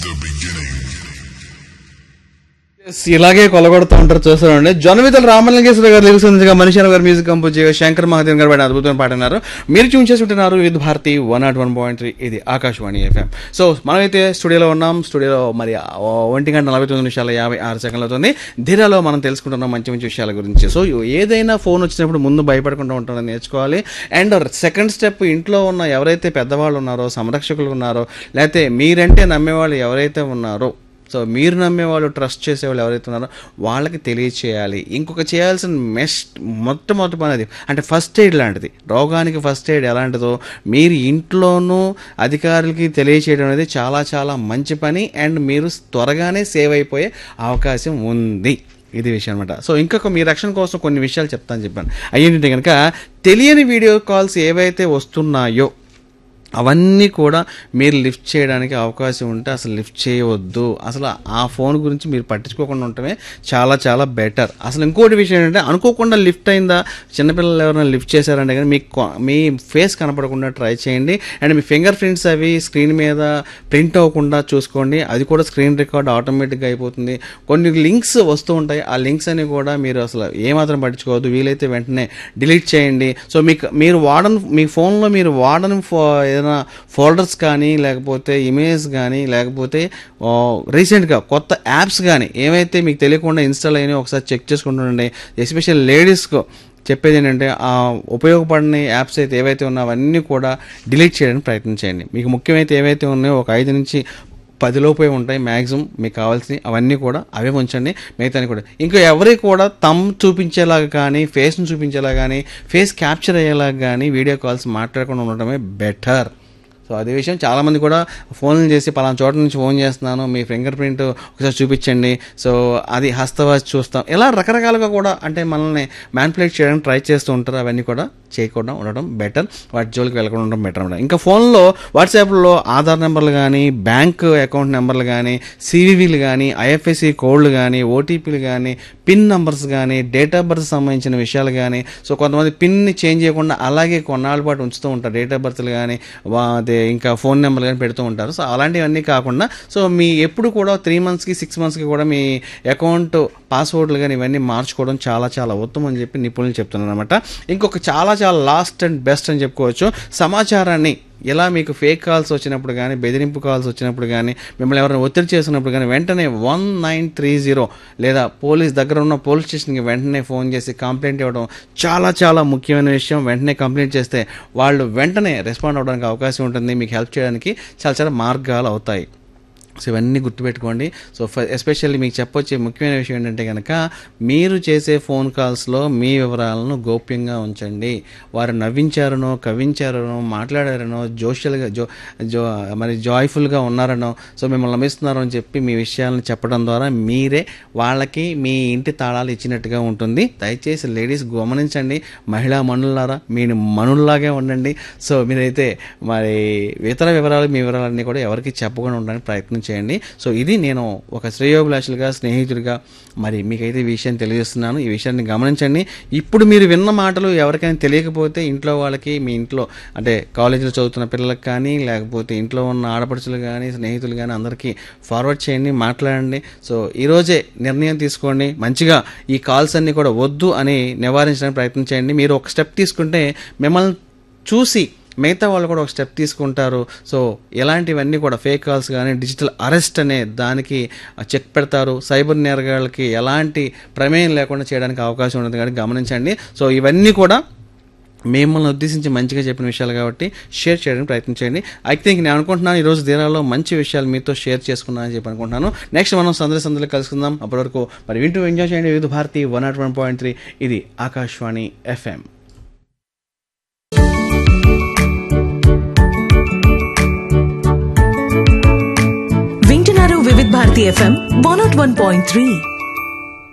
Yes, ఇలాగే కొలగొడుతూ ఉంటారు చూస్తానండి జొన్నవితల రామలింగేశ్వర గారు లిరిక్స్ మనిషి గారు మ్యూజిక్ కంపోజ్ చేయగా శంకర్ మహాదేవ్ గారు పడిన అద్భుతమైన పాట అన్నారు మీరు ట్యూన్ చేసుకుంటున్నారు with Bharati one naught one point three ఇది ఆకాశవాణి ఎఫ్ఎం సో మనమైతే స్టూడియోలో ఉన్నాం స్టూడియోలో మరి ఆ ఒంటి గంట నలభై తొమ్మిది నిమిషాల యాభై ఆరు సెకండ్లు అవుతుంది ధీరాలో మనం తెలుసుకుంటున్నాం మంచి మంచి విషయాల గురించి సో ఏదైనా ఫోన్ వచ్చినప్పుడు ముందు భయపడకుండా ఉంటారని నేర్చుకోవాలి అండ్ సెకండ్ స్టెప్ ఇంట్లో ఉన్న ఎవరైతే పెద్దవాళ్ళు ఉన్నారో సంరక్షకులు ఉన్నారో లేకపోతే మీరంటే నమ్మేవాళ్ళు ఎవరైతే ఉన్నారో సో మీరు నమ్మే వాళ్ళు ట్రస్ట్ చేసే వాళ్ళు ఎవరైతే ఉన్నారో వాళ్ళకి తెలియచేయాలి ఇంకొక చేయాల్సిన మెస్ట్ మొట్టమొదటి పని అది అంటే ఫస్ట్ ఎయిడ్ లాంటిది రోగానికి ఫస్ట్ ఎయిడ్ ఎలాంటిదో మీరు ఇంట్లోనూ అధికారులకి తెలియచేయడం అనేది చాలా చాలా మంచి పని అండ్ మీరు త్వరగానే సేవ్ అయిపోయే అవకాశం ఉంది ఇది విషయం అనమాట సో ఇంకొక మీ రక్షణ కోసం కొన్ని విషయాలు చెప్తాను చెప్పాను అయ్యేంటంటే కనుక తెలియని వీడియో కాల్స్ ఏవైతే వస్తున్నాయో అవన్నీ కూడా మీరు లిఫ్ట్ చేయడానికి అవకాశం ఉంటే అసలు లిఫ్ట్ చేయవద్దు అసలు ఆ ఫోన్ గురించి మీరు పట్టించుకోకుండా ఉండటమే చాలా చాలా బెటర్ అసలు ఇంకోటి విషయం ఏంటంటే అనుకోకుండా లిఫ్ట్ అయిందా చిన్నపిల్లలు ఎవరైనా లిఫ్ట్ చేశారంటే కానీ మీకు కొ- మీ ఫేస్ కనపడకుండా ట్రై చేయండి అండ్ మీ ఫింగర్ ప్రింట్స్ అవి స్క్రీన్ మీద ప్రింట్ అవ్వకుండా చూసుకోండి అది కూడా స్క్రీన్ రికార్డ్ ఆటోమేటిక్గా అయిపోతుంది కొన్ని లింక్స్ వస్తూ ఉంటాయి ఆ లింక్స్ అని కూడా మీరు అసలు ఏమాత్రం పట్టించుకోవద్దు వీలైతే వెంటనే డిలీట్ చేయండి సో మీకు మీరు వాడని మీ ఫోన్లో మీరు వాడని ఫో ఏదైనా ఫోల్డర్స్ కానీ లేకపోతే ఇమేజ్ కానీ లేకపోతే రీసెంట్గా కొత్త యాప్స్ కానీ ఏవైతే మీకు తెలియకుండా ఇన్స్టాల్ అయినాయో ఒకసారి చెక్ చేసుకుంటుండండి ఎస్పెషల్ లేడీస్కు చెప్పేది ఏంటంటే ఆ ఉపయోగపడని యాప్స్ అయితే ఏవైతే ఉన్నాయో అవన్నీ కూడా డిలీట్ చేయడానికి ప్రయత్నించండి మీకు ముఖ్యమైతే ఏవైతే ఉన్నాయో ఒక ఐదు నుంచి పదిలోపే ఉంటాయి మ్యాక్సిమం మీకు కావాల్సినవి అవన్నీ కూడా అవే ఉంచండి మిగతాని కూడా ఇంకా ఎవరికి కూడా తమ్ చూపించేలాగా కానీ ఫేస్ను చూపించేలాగా కానీ ఫేస్ క్యాప్చర్ అయ్యేలాగా కానీ వీడియో కాల్స్ మాట్లాడకుండా ఉండటమే బెటర్ సో అదే విషయం చాలామంది కూడా ఫోన్లు చేసి పలానా చోట నుంచి ఫోన్ చేస్తున్నాను మీ ఫింగర్ ప్రింట్ ఒకసారి చూపించండి సో అది హస్తవాసి చూస్తాం ఇలా రకరకాలుగా కూడా అంటే మనల్ని మ్యాన్పులేట్ చేయడానికి ట్రై చేస్తూ ఉంటారు అవన్నీ కూడా చేయకుండా ఉండడం బెటర్ వాటి జోలికి వెళ్ళకుండా ఉండడం బెటర్ అనమాట ఇంకా ఫోన్లో వాట్సాప్లో ఆధార్ నెంబర్లు కానీ బ్యాంక్ అకౌంట్ నెంబర్లు కానీ సివివిలు కానీ ఐఎఫ్ఎస్సి కోడ్లు కానీ ఓటీపీలు కానీ పిన్ నంబర్స్ కానీ డేట్ ఆఫ్ బర్త్ సంబంధించిన విషయాలు కానీ సో కొంతమంది పిన్ని చేంజ్ చేయకుండా అలాగే కొన్నాళ్ళ పాటు ఉంచుతూ ఉంటారు డేట్ ఆఫ్ బర్త్లు కానీ వా- అదే ఇంకా ఫోన్ నెంబర్లు కానీ పెడుతూ ఉంటారు సో అలాంటివన్నీ కాకుండా సో మీ ఎప్పుడు కూడా త్రీ మంత్స్కి సిక్స్ మంత్స్కి కూడా మీ అకౌంట్ పాస్వర్డ్లు కానీ ఇవన్నీ మార్చుకోవడం చాలా చాలా ఉత్తమం అని చెప్పి నిపుణులు చెప్తున్నారు అనమాట ఇంకొక చాలా చాలా లాస్ట్ అండ్ బెస్ట్ అని చెప్పుకోవచ్చు సమాచారాన్ని ఇలా మీకు ఫేక్ కాల్స్ వచ్చినప్పుడు కానీ బెదిరింపు కాల్స్ వచ్చినప్పుడు కానీ మిమ్మల్ని ఎవరైనా ఒత్తిడి చేసినప్పుడు కానీ వెంటనే వన్ నైన్ త్రీ జీరో లేదా పోలీస్ దగ్గర ఉన్న పోలీస్ స్టేషన్కి వెంటనే ఫోన్ చేసి కంప్లైంట్ ఇవ్వడం చాలా చాలా ముఖ్యమైన విషయం వెంటనే కంప్లైంట్ చేస్తే వాళ్ళు వెంటనే రెస్పాండ్ అవ్వడానికి అవకాశం ఉంటుంది మీకు హెల్ప్ చేయడానికి చాలా చాలా మార్గాలు అవుతాయి సో ఇవన్నీ గుర్తుపెట్టుకోండి సో ఎస్పెషల్లీ మీకు చెప్పొచ్చే ముఖ్యమైన విషయం ఏంటంటే కనుక మీరు చేసే ఫోన్ కాల్స్లో మీ వివరాలను గోప్యంగా ఉంచండి వారు నవ్వించారనో కవించారనో మాట్లాడారనో జోషియల్గా జో జో మరి జాయ్ఫుల్గా ఉన్నారనో సో మిమ్మల్ని నమ్మిస్తున్నారు అని చెప్పి మీ విషయాలను చెప్పడం ద్వారా మీరే వాళ్ళకి మీ ఇంటి తాళాలు ఇచ్చినట్టుగా ఉంటుంది దయచేసి లేడీస్ గమనించండి మహిళా మనులారా మీరు మనుల్లాగే ఉండండి సో మీరైతే మరి ఇతర వివరాలు మీ వివరాలన్నీ కూడా ఎవరికి చెప్పకుండా ఉండడానికి ప్రయత్నం చేయండి సో ఇది నేను ఒక శ్రేయోభిలాషులుగా స్నేహితుడిగా మరి మీకైతే ఈ విషయం తెలియజేస్తున్నాను ఈ విషయాన్ని గమనించండి ఇప్పుడు మీరు విన్న మాటలు ఎవరికైనా తెలియకపోతే ఇంట్లో వాళ్ళకి మీ ఇంట్లో అంటే కాలేజీలో చదువుతున్న పిల్లలకు కానీ లేకపోతే ఇంట్లో ఉన్న ఆడపడుచులు కానీ స్నేహితులు కానీ అందరికీ ఫార్వర్డ్ చేయండి మాట్లాడండి సో ఈరోజే నిర్ణయం తీసుకోండి మంచిగా ఈ కాల్స్ అన్నీ కూడా వద్దు అని నివారించడానికి ప్రయత్నం చేయండి మీరు ఒక స్టెప్ తీసుకుంటే మిమ్మల్ని చూసి మిగతా వాళ్ళు కూడా ఒక స్టెప్ తీసుకుంటారు సో ఇలాంటివన్నీ కూడా ఫేక్ కాల్స్ కానీ డిజిటల్ అరెస్ట్ అనే దానికి చెక్ పెడతారు సైబర్ నేరగాళ్ళకి ఎలాంటి ప్రమేయం లేకుండా చేయడానికి అవకాశం ఉంటుంది కానీ గమనించండి సో ఇవన్నీ కూడా మిమ్మల్ని ఉద్దేశించి మంచిగా చెప్పిన విషయాలు కాబట్టి షేర్ చేయడానికి ప్రయత్నించండి ఐ థింక్ నేను అనుకుంటున్నాను ఈరోజు దీనాల్లో మంచి విషయాలు మీతో షేర్ చేసుకున్నానని చెప్పి అనుకుంటున్నాను నెక్స్ట్ మనం సందడి సందడి కలుసుకుందాం అప్పటి వరకు మరి వింటూ ఎంజాయ్ చేయండి Vividh Bharati one naught one point three ఇది ఆకాశవాణి ఎఫ్ఎం వింటున్నారు Vividh Bharati FM one naught one point three